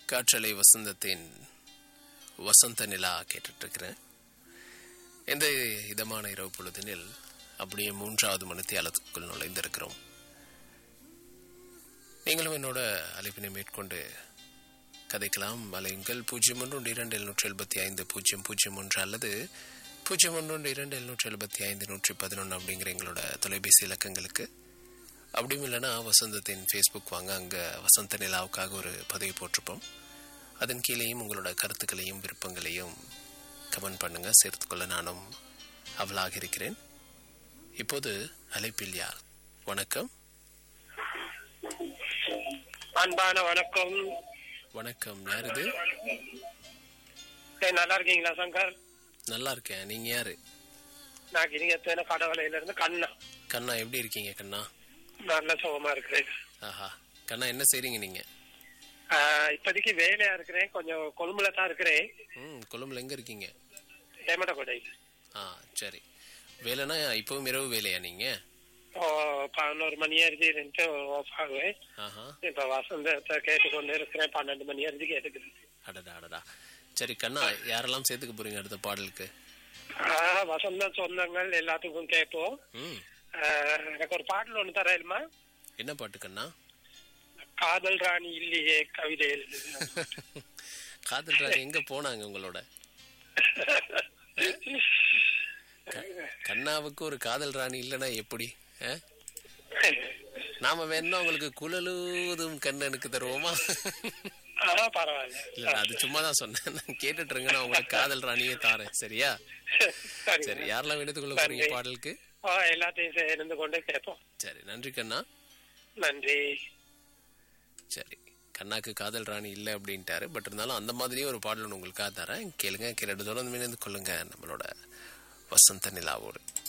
காற்றலை வசந்தத்தின் வசந்த நிலா கேட்டுட்டு இருக்கிறேன் இந்த இதமான இரவு பொழுதினில் அப்படியே மூன்றாவது மணித்தியாலத்துக்குள் நுழைந்திருக்கிறோம் நீங்களும் என்னோட அழைப்பினை மேற்கொண்டு கதைக்கலாம் அலையுங்கள் பூஜ்ஜியம் ஒன்று இரண்டு எழுநூற்றி எழுபத்தி ஐந்து பூஜ்ஜியம் பூஜ்ஜியம் ஒன்று அல்லது பூஜ்ஜியம் ஒன்று இரண்டு எழுநூற்றி எழுபத்தி ஐந்து நூற்றி பதினொன்று அப்படிங்கிற எங்களோட தொலைபேசி இலக்கங்களுக்கு அப்படியும் இல்லைன்னா வசந்தத்தின் ஃபேஸ்புக் வாங்க அங்கே வசந்த நிலாவுக்காக ஒரு பதிவு போட்டிருப்போம் அதன் கீழேயும் உங்களோட கருத்துக்களையும் விருப்பங்களையும் கமெண்ட் பண்ணுங்க சேர்த்துக்கொள்ள நானும் அவளாக இருக்கிறேன் இப்போது அழைப்பில் யார் வணக்கம் அன்பான வணக்கம் வணக்கம் யார் இது ஏய், நல்லா இருக்கீங்களா சங்கர் நல்லா இருக்கேன் நீங்க யாரு நான் கிரிங்கத்தேன கடவுளையில இருந்து கண்ணா கண்ணா எப்படி இருக்கீங்க கண்ணா நல்ல சுகமா இருக்கிறேன் ஆஹா கண்ணா என்ன செய்றீங்க நீங்க ஆஹ், இப்போதைக்கு வேலையா இருக்கிறேன் கொஞ்சம் கொழும்புல தான் இருக்கிறேன் ம் கொழும்புல எங்க இருக்கீங்க ஏமடக்கொடை ஆ சரி வேலைனா இப்பவும் இரவு வேலையா நீங்க ஓ பதினோரு மணி அறுதி இருந்துட்டு ஆஃப் ஆகுவேன் ஆஹா இப்ப வசந்தத்தை கேட்டுக்கொண்டு இருக்கிறேன் பன்னெண்டு மணி அறுதி கேட்டுக்கிறேன் அடடா அடடா சரி கண்ணா யாரெல்லாம் சேர்த்துக்க போறீங்க அடுத்த பாடலுக்கு ஆஹ், வசந்த சொந்தங்கள் எல்லாத்துக்கும் கேட்போம் ம் ஆஹ், எனக்கு ஒரு பாடல் ஒண்ணு தரேன்மா என்ன பாட்டு கண்ணா காதல் ராணி இல்லையே கவிதை எழுது காதல் ராணி எங்க போனாங்க உங்களோட கண்ணாவுக்கு ஒரு காதல் ராணி இல்லைன்னா எப்படி ஆ? நாம வேணா உங்களுக்கு குழலூதும் கண்ணனுக்கு தருவோமா ஆஹ், பரவாயில்ல இல்ல நான் அது சும்மா தான் சொன்னேன் நான் கேட்டுட்டு இருங்க நான் உங்களுக்கு காதல் ராணியே தாரேன் சரியா சரி சரி யாரெல்லாம் எடுத்துக்கொள்ள போறீங்க பாடலுக்கு ஆ, எல்லாத்தையும் சேர்ந்து கொண்டு கேட்போம் சரி நன்றி கண்ணா நன்றி சரி கண்ணாக்கு காதல் ராணி இல்லை அப்படின்ட்டாரு பட் இருந்தாலும் அந்த மாதிரியும் ஒரு பாடல் ஒன்று உங்களுக்காக தரேன் கேளுங்க கேட்டு தொடர்ந்து மீனந்து கொள்ளுங்க நம்மளோட வசந்த நிலாவோடு